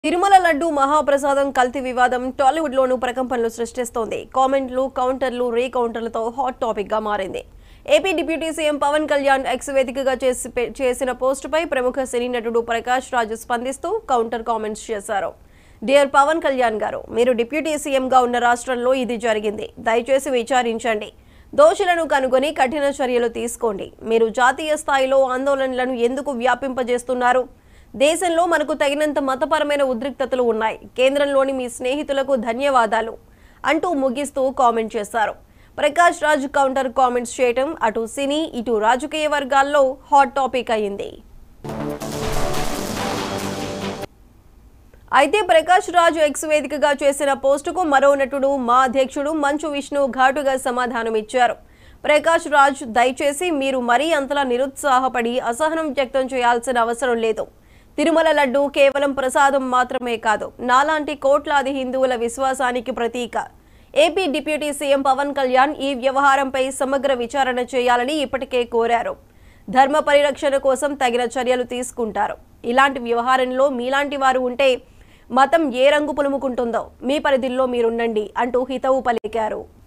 తిరుమల లడ్డు మహాప్రసాదం కల్తీ వివాదం టాలీవుడ్ లోను ప్రకంపనలు సృష్టిస్తోంది కామెంట్లు కౌంటర్లు రీ కౌంటర్లతో హాట్ టాపిక్ గా మారింది AP deputy CM Pawan Kalyan X వేదికగా చేసి పె- చేసిన పోస్టుపై ప్రముఖ సినీ నటుడు ప్రకాష్ రాజు స్పందిస్తూ కౌంటర్ కామెంట్స్ చేశారు డియర్ పవన్ కళ్యాణ్ గారు మీరు డిప్యూటీ సీఎంగా ఉన్న రాష్ట్రంలో ఇది జరిగింది దయచేసి విచారించండి దోషులను కనుగొని కఠిన చర్యలు తీసుకోండి మీరు జాతీయ స్థాయిలో ఆందోళనలను ఎందుకు వ్యాపింపజేస్తున్నారు దేశంలో మనకు తగినంత మతపరమైన ఉద్రిక్తతలు ఉన్నాయి కేంద్రంలోని మీ స్నేహితులకు ధన్యవాదాలు అంటూ ముగిస్తూ కామెంట్ చేశారు ప్రకాష్ రాజ్ కౌంటర్ కామెంట్స్ చేయటం అటు సినీ ఇటు రాజకీయ వర్గాల్లో హాట్ టాపిక్ అయింది అయితే ప్రకాష్ రాజు ఎక్స్ వేదికగా చేసిన పోస్టుకు మరో నటుడు మా అధ్యక్షుడు మంచు విష్ణు ఘాటుగా సమాధానమిచ్చారు ప్రకాష్ రాజ్ దయచేసి మీరు మరీ అంతలా నిరుత్సాహపడి అసహనం వ్యక్తం చేయాల్సిన అవసరం లేదు తిరుమల లడ్డు కేవలం ప్రసాదం మాత్రమే కాదు నాలాంటి కోట్లాది హిందువుల విశ్వాసానికి ప్రతీక AP deputy CM Pawan Kalyan ఈ వ్యవహారంపై సమగ్ర విచారణ చేయాలని ఇప్పటికే కోరారు ధర్మ పరిరక్షణ కోసం తగిన చర్యలు తీసుకుంటారు ఇలాంటి వ్యవహారంలో మీలాంటి వారు ఉంటే మతం ఏ రంగు పులుముకుంటుందో మీ పరిధిలో మీరుండండి అంటూ హితవు పలికారు